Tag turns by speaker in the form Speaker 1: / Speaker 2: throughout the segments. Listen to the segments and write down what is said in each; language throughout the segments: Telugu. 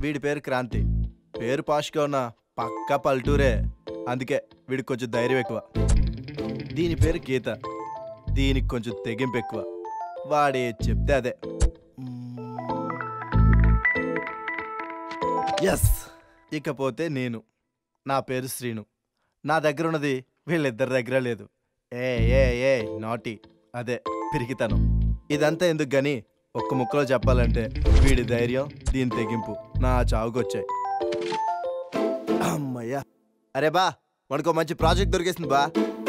Speaker 1: వీడి పేరు క్రాంతి పేరు పాష్గా ఉన్న పక్కా పల్లెటూరే అందుకే వీడికి కొంచెం ధైర్యం ఎక్కువ దీని పేరు గీత దీనికి కొంచెం తెగింపు ఎక్కువ వాడే చెప్తే అదే ఎస్ ఇకపోతే నేను నా పేరు శ్రీను నా దగ్గర ఉన్నది వీళ్ళిద్దరి దగ్గర లేదు ఏ ఏ ఏ నాటి అదే పిరికితనం ఇదంతా ఎందుకు గాని ఒక్క ముక్కలో చెప్పాలంటే వీడి ధైర్యం దీని తెగింపు నా చావుకొచ్చాయి అమ్మయ్యా అరే బా మనకు మంచి ప్రాజెక్ట్ దొరికేసింది బా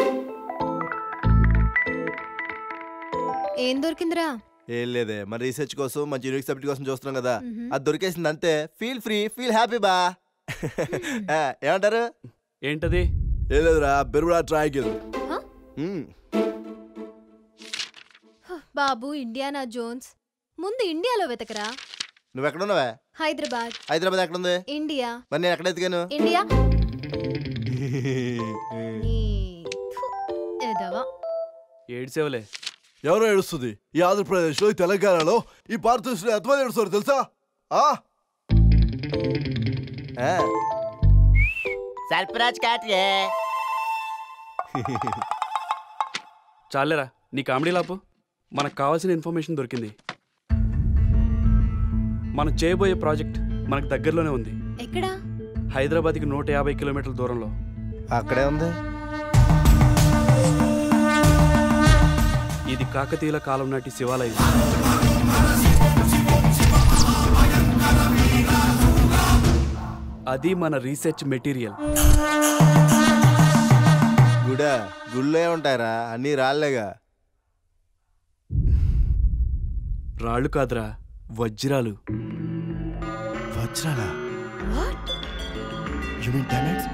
Speaker 2: ఏం దొరికిందిరా
Speaker 1: ఏం లేదే మన రీసెర్చ్ కోసం మంచి యూనిక్ సబ్జెక్ట్ కోసం చూస్తున్నాం కదా
Speaker 2: మ్హూ.
Speaker 1: అది దొరికేసింది అంతే ఫీల్ ఫ్రీ ఫీల్ హ్యాపీ బా ఆ, ఏమంటారు
Speaker 3: ఏంటది
Speaker 1: ఏం లేదురా బెరుడా ట్రాయికిల్
Speaker 2: హ? బాబు ఇండియానా జోన్స్ ముందు ఇండియాలో వెతకరా
Speaker 1: నువ్వు ఎక్కడున్నావే
Speaker 2: హైదరాబాద్
Speaker 1: హైదరాబాద్ ఎక్కడుంది
Speaker 2: ఇండియా
Speaker 1: మరి నేను ఎక్కడ ఎత్తుకాను
Speaker 2: ఇండియా నీ ఫు, ఎదవ
Speaker 3: ఏడ్సేవలే
Speaker 1: ఎవరో ఏడుస్తుంది ఈ ఆంధ్రప్రదేశ్ లో ఈ తెలంగాణలో ఈ భారతదేశంలో ఎంతమంది ఏడుస్తారు తెలుసా ఆ? ఆ.
Speaker 4: సర్పరాజ్ కాటియే
Speaker 3: చాలేరా నీ కామెడీ లాపు మనకు కావాల్సిన ఇన్ఫర్మేషన్ దొరికింది మనం చేయబోయే ప్రాజెక్ట్ మనకు దగ్గరలోనే ఉంది
Speaker 2: ఎక్కడా
Speaker 3: హైదరాబాద్కి నూట యాభై కిలోమీటర్ల దూరంలో
Speaker 1: అక్కడే ఉంది
Speaker 3: ఇది కాకతీయుల కాలం నాటి శివాలయం అది మన రీసెర్చ్ మెటీరియల్
Speaker 1: గుడా గుళ్ళే ఉంటారా అన్ని రాళ్ళేగా
Speaker 3: రాళ్ళు కాదురా వజ్రాలు
Speaker 1: వజ్రాలా
Speaker 2: what
Speaker 1: you mean diamonds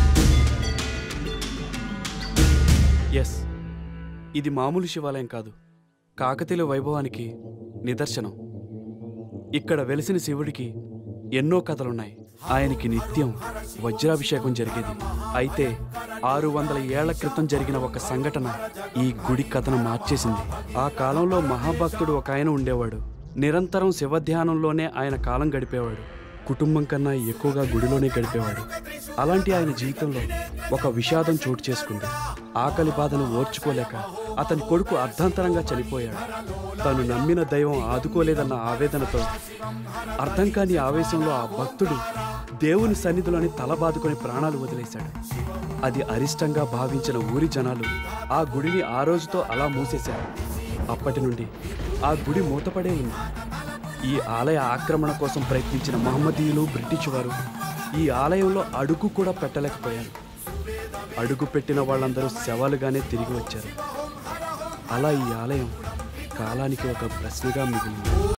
Speaker 3: yes ఇది మామూలు శివాలయం కాదు కాకతీయుల వైభవానికి నిదర్శనం ఇక్కడ వెలిసిన శివుడికి ఎన్నో కథలున్నాయి ఆయనకి నిత్యం వజ్రాభిషేకం జరిగేది అయితే ఆరు వందల ఏళ్ల క్రితం జరిగిన ఒక సంఘటన ఈ గుడి కథను మార్చేసింది ఆ కాలంలో మహాభక్తుడు ఒక ఆయన ఉండేవాడు నిరంతరం శివధ్యానంలోనే ఆయన కాలం గడిపేవాడు కుటుంబం కన్నా ఎక్కువగా గుడిలోనే గడిపేవాడు అలాంటి ఆయన జీవితంలో ఒక విషాదం చోటు చేసుకుంది ఆకలి బాధను ఓర్చుకోలేక అతని కొడుకు అర్ధాంతరంగా చనిపోయాడు తను నమ్మిన దైవం ఆదుకోలేదన్న ఆవేదనతో అర్థం కాని ఆవేశంలో ఆ భక్తుడు దేవుని సన్నిధిలోని తల బాదుకొని ప్రాణాలు వదిలేశాడు అది అరిష్టంగా భావించిన ఊరి జనాలు ఆ గుడిని ఆ రోజుతో అలా మూసేశారు అప్పటి నుండి ఆ గుడి మూతపడే ఉంది ఈ ఆలయ ఆక్రమణ కోసం ప్రయత్నించిన మహమ్మదీయులు బ్రిటిష్ వారు ఈ ఆలయంలో అడుగు కూడా పెట్టలేకపోయారు అడుగు పెట్టిన వాళ్ళందరూ శవాలుగానే తిరిగి వచ్చారు అలా ఈ ఆలయం కాలానికి ఒక ప్రశ్నగా మిగిలింది